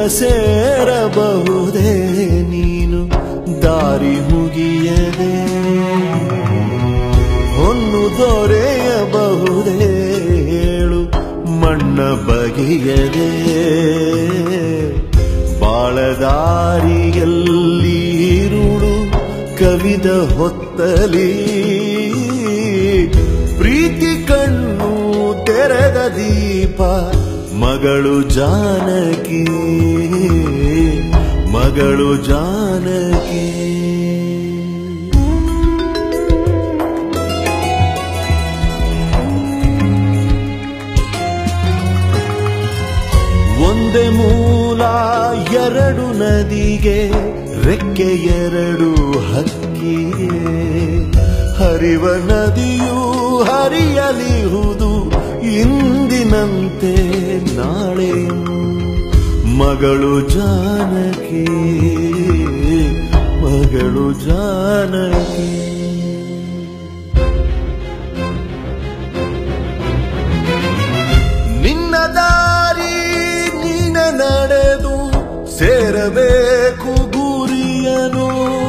ಸೇರಬಹುದೇ ನೀನು ದಾರಿ ಮುಗಿಯದೆ ಹೊನ್ನು ದೊರೆಯಬಹುದೇ ಹೇಳು ಮಣ್ಣ ಬಗೆಯದೆ ಬಾಳದಾರಿಯಲ್ಲಿ ಇರುಳು ಕವಿದ ಹೊತ್ತಲಿ ಪ್ರೀತಿ ಕಣ್ಣು ತೆರೆದ ದೀಪ ಮಗಳು ಜಾನಕಿ ಮಗಳು ಜಾನಕಿ ಒಂದೇ ಮೂಲ ಎರಡು ನದಿಗೆ ರೆಕ್ಕೆ ಎರಡು ಹಕ್ಕಿಗೆ ಹರಿವ ನದಿಯು ಹರಿಯಲಿಹುದು ಇಂದಿನಂತೆ ನಾಳೆಯು ಮಗಳು ಜಾನಕಿ ಮಗಳು ಜಾನಕಿ ನಿನ್ನ ದಾರಿ ನೀನ ನಡೆದು ಸೇರಬೇಕು ಗುರಿಯನು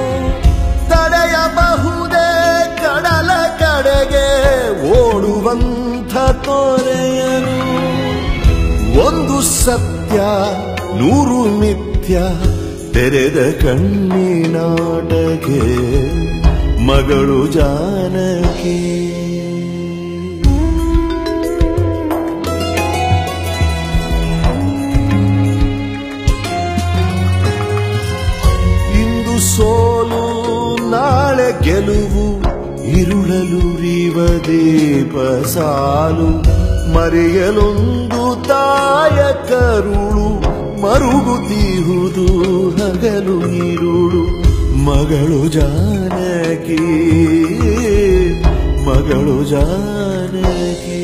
ತಡೆಯಬಹುದೇ ಕಡಲ ಕಡೆಗೆ ಓಡುವಂಥ ತೊರೆಯನು ಒಂದು ಸತ್ಯ ನೂರು ಮಿಥ್ಯ ತೆರೆದ ಕಣ್ಣಿನಾಟಗೆ ಮಗಳು ಜಾನಕಿ ಇಂದು ಸೋಲು ನಾಳೆ ಗೆಲುವು ಇರುಳಲುರಿವ ದೀಪ ಸಾಲು ಮರೆಯಲೊಂದು ತಾಯ ಕರುಳು ಮರುಗುತ್ತಿಹುದು ಹಗಲು ಇರುಳು ಮಗಳು ಜಾನಕಿ ಮಗಳು ಜಾನಕಿ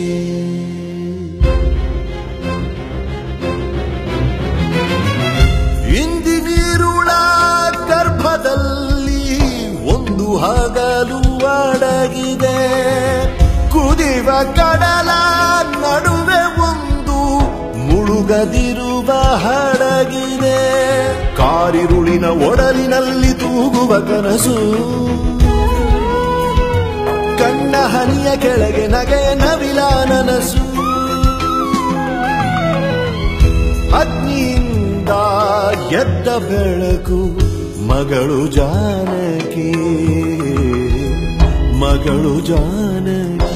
ಇಂದಿನಿರುಳ ಗರ್ಭದಲ್ಲಿ ಒಂದು ಹಗಲು ಅಡಗಿದೆ ಕುದಿವ ಕಡಲ ನಡುವೆ ಒಂದು ಮುಳುಗದಿರುವ ಹಡಗಿದೆ ಕಾರಿರುಳಿನ ಒಡಲಿನಲ್ಲಿ ತೂಗುವ ಕನಸು ಕಣ್ಣ ಹನಿಯ ಕೆಳಗೆ ನಗೆ ನವಿಲ ನನಸು ಅಗ್ನಿಯಿಂದ ಎದ್ದ ಬೆಳಕು ಮಗಳು ಜಾನಕಿ ಮಗಳು ಜಾನಕಿ